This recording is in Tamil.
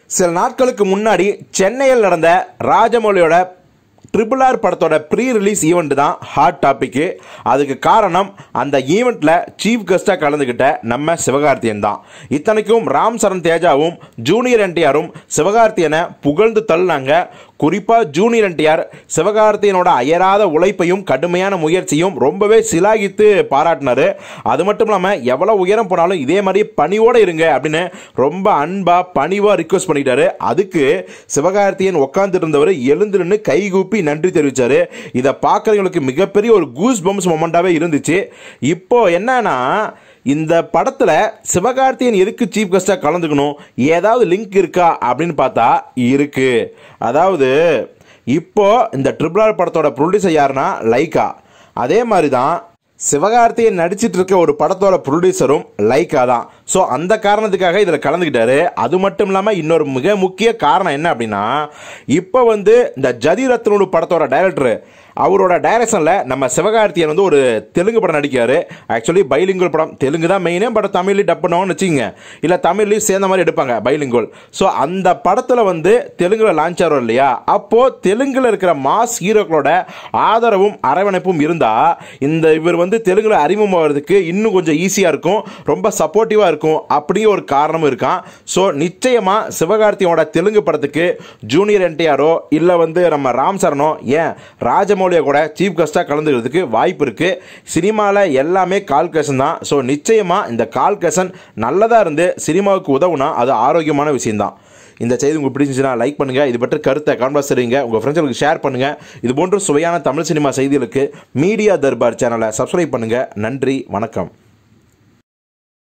சில நாட்களுக்கு முன்னாடி சென்னையில் நடந்த ராஜமௌலியோட ட்ரிபிள் ஆர் படத்தோட ப்ரீ ரிலீஸ் ஈவெண்ட் தான் ஹாட் டாபிக்கு அதுக்கு காரணம் அந்த ஈவெண்ட்டில் சீஃப் கெஸ்ட்டாக கலந்துக்கிட்ட நம்ம சிவகார்த்தியன் தான் இத்தனைக்கும் ராம் சரண் தேஜாவும் ஜூனியர் என்டிஆரும் சிவகார்த்தியனை புகழ்ந்து தள்ளினாங்க குறிப்பாக ஜூனியர் என்டிஆர் சிவகார்த்தியனோட அயராத உழைப்பையும் கடுமையான முயற்சியும் ரொம்பவே சிலாகித்து பாராட்டினாரு அது மட்டும் இல்லாமல் எவ்வளோ உயரம் போனாலும் இதே மாதிரி பணிவோடு இருங்க அப்படின்னு ரொம்ப அன்பாக பணிவாக ரிக்வஸ்ட் பண்ணிட்டாரு அதுக்கு சிவகார்த்தியன் உட்காந்துட்டு இருந்தவர் எழுந்து நின்று கைகூப்பி நன்றி தெரிவித்தார் இதை பார்க்குறவங்களுக்கு மிகப்பெரிய ஒரு கூஸ் பம்ஸ் மொமெண்ட்டாகவே இருந்துச்சு இப்போ என்னன்னா இந்த படத்தில் சிவகார்த்தியன் எதுக்கு சீஃப் கெஸ்ட்டாக கலந்துக்கணும் ஏதாவது லிங்க் இருக்கா அப்படின்னு பார்த்தா இருக்கு அதாவது இப்போ இந்த ட்ரிபிள் ஆர் படத்தோட ப்ரொடியூசர் யாருன்னா லைக்கா அதே மாதிரி தான் சிவகார்த்தியன் நடிச்சிட்டு இருக்க ஒரு படத்தோட ப்ரொடியூசரும் லைக்கா தான் ஸோ அந்த காரணத்துக்காக இதில் கலந்துக்கிட்டாரு அது மட்டும் இல்லாமல் இன்னொரு மிக முக்கிய காரணம் என்ன அப்படின்னா இப்போ வந்து இந்த ஜதி ரத்னோட படத்தோட டைரக்டர் அவரோட டைரக்ஷனில் நம்ம சிவகார்த்தியன் வந்து ஒரு தெலுங்கு படம் நடிக்காரு ஆக்சுவலி பைலிங்குவல் படம் தெலுங்கு தான் மெயினே பட் தமிழ்லேயும் டப் பண்ணுவோம்னு வச்சுங்க இல்லை தமிழ்லையும் சேர்ந்த மாதிரி எடுப்பாங்க பைலிங்குவல் ஸோ அந்த படத்தில் வந்து தெலுங்கில் லான்ச் ஆகிறோம் இல்லையா அப்போது தெலுங்கில் இருக்கிற மாஸ் ஹீரோக்களோட ஆதரவும் அரவணைப்பும் இருந்தால் இந்த இவர் வந்து தெலுங்கில் அறிமுகமாகிறதுக்கு இன்னும் கொஞ்சம் ஈஸியாக இருக்கும் ரொம்ப சப்போர்ட்டிவாக இருக்கும் அப்படிங்கிற ஒரு காரணமும் இருக்கான் ஸோ நிச்சயமாக சிவகார்த்தியோட தெலுங்கு படத்துக்கு ஜூனியர் என்டிஆரோ இல்லை வந்து நம்ம ராம் சரணோ ஏன் ராஜமௌலியை கூட சீஃப் கெஸ்ட்டாக கலந்துக்கிறதுக்கு வாய்ப்பு இருக்குது சினிமாவில் எல்லாமே கால்கேஷன் தான் ஸோ நிச்சயமாக இந்த கால்கேஷன் நல்லதாக இருந்து சினிமாவுக்கு உதவுனா அது ஆரோக்கியமான விஷயம்தான் இந்த செய்தி உங்களுக்கு பிடிச்சிச்சுன்னா லைக் பண்ணுங்கள் இது பற்றி கருத்தை கான்பாஸ் தெரியுங்க உங்கள் ஃப்ரெண்ட்ஸுங்களுக்கு ஷேர் பண்ணுங்கள் இது போன்ற சுவையான தமிழ் சினிமா செய்திகளுக்கு மீடியா தர்பார் சேனலை சப்ஸ்கிரைப் பண்ணுங்கள் நன்றி வணக்கம்